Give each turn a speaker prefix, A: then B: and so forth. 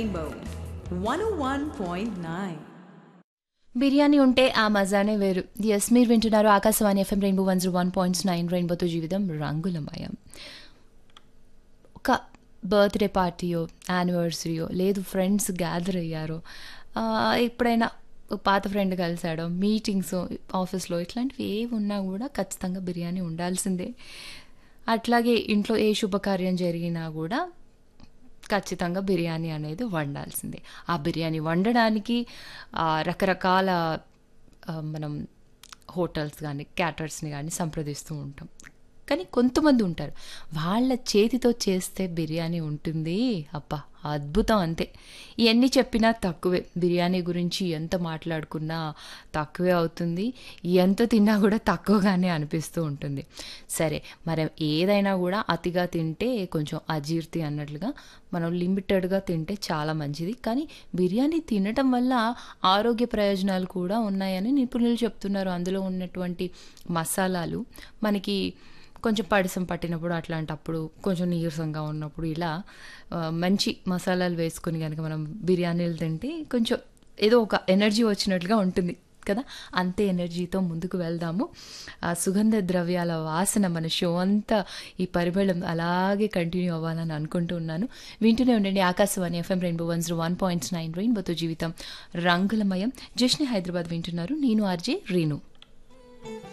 A: Rainbow 101.9.
B: Biryani ఉంటే ఆ మజానే వేరు ఎస్ మీరు వింటున్నారు Akashvani FM rainbow one zero one points nine రెయిన్బోతో జీవితం రంగులమయం ఒక బర్త్డే పార్టీయో యానివర్సరీయో లేదు ఫ్రెండ్స్ గ్యాదర్ అయ్యారో ఆ, ఎప్పుడైనా ఒక పాత ఫ్రెండ్ కలిసాడో మీటింగ్స్ ఆఫీస్లో ఇట్లాంటివి ఏవి ఉన్నా కూడా ఖచ్చితంగా బిర్యానీ ఉండాల్సిందే అట్లాగే ఇంట్లో ఏ శుభకార్యం జరిగినా కూడా ఖచ్చితంగా బిర్యానీ అనేది వండాల్సిందే ఆ బిర్యానీ వండడానికి ఆ, రకరకాల ఆ, మనం హోటల్స్ కానీ క్యాటర్స్ని కానీ సంప్రదిస్తూ ఉంటాం కానీ కొంతమంది ఉంటారు వాళ్ళ చేతితో చేస్తే బిర్యానీ ఉంటుంది అబ్బా అద్భుతం అంతే ఇవన్నీ చెప్పినా తక్కువే బిర్యానీ గురించి ఎంత మాట్లాడుకున్నా తక్కువే అవుతుంది ఎంత తిన్నా కూడా తక్కువగానే అనిపిస్తూ ఉంటుంది సరే మరి ఏదైనా కూడా అతిగా తింటే కొంచెం అజీర్తి అన్నట్లుగా మనం లిమిటెడ్గా తింటే చాలా మంచిది కానీ బిర్యానీ తినటం వల్ల ఆరోగ్య ప్రయోజనాలు కూడా ఉన్నాయని నిపుణులు చెప్తున్నారు అందులో ఉన్నటువంటి మసాలాలు మనకి కొంచెం పడిసం పట్టినప్పుడు అట్లాంటప్పుడు కొంచెం నీరసంగా ఉన్నప్పుడు ఇలా ఆ, మంచి మసాలాలు వేసుకొని కనుక మనం బిర్యానీలు తింటే కొంచెం ఏదో ఒక ఎనర్జీ వచ్చినట్లుగా ఉంటుంది కదా అంతే ఎనర్జీతో ముందుకు వెళ్దాము ఆ సుగంధ ద్రవ్యాల వాసన మన షో అంతా ఈ పరిమళం అలాగే కంటిన్యూ అవ్వాలని అనుకుంటూ ఉన్నాను వింటూనే ఉండండి Akashvani FM rainbow one zero one point nine రెయిన్బోతో జీవితం రంగులమయం జష్ని హైదరాబాద్ వింటున్నారు నేను ఆర్జే రీను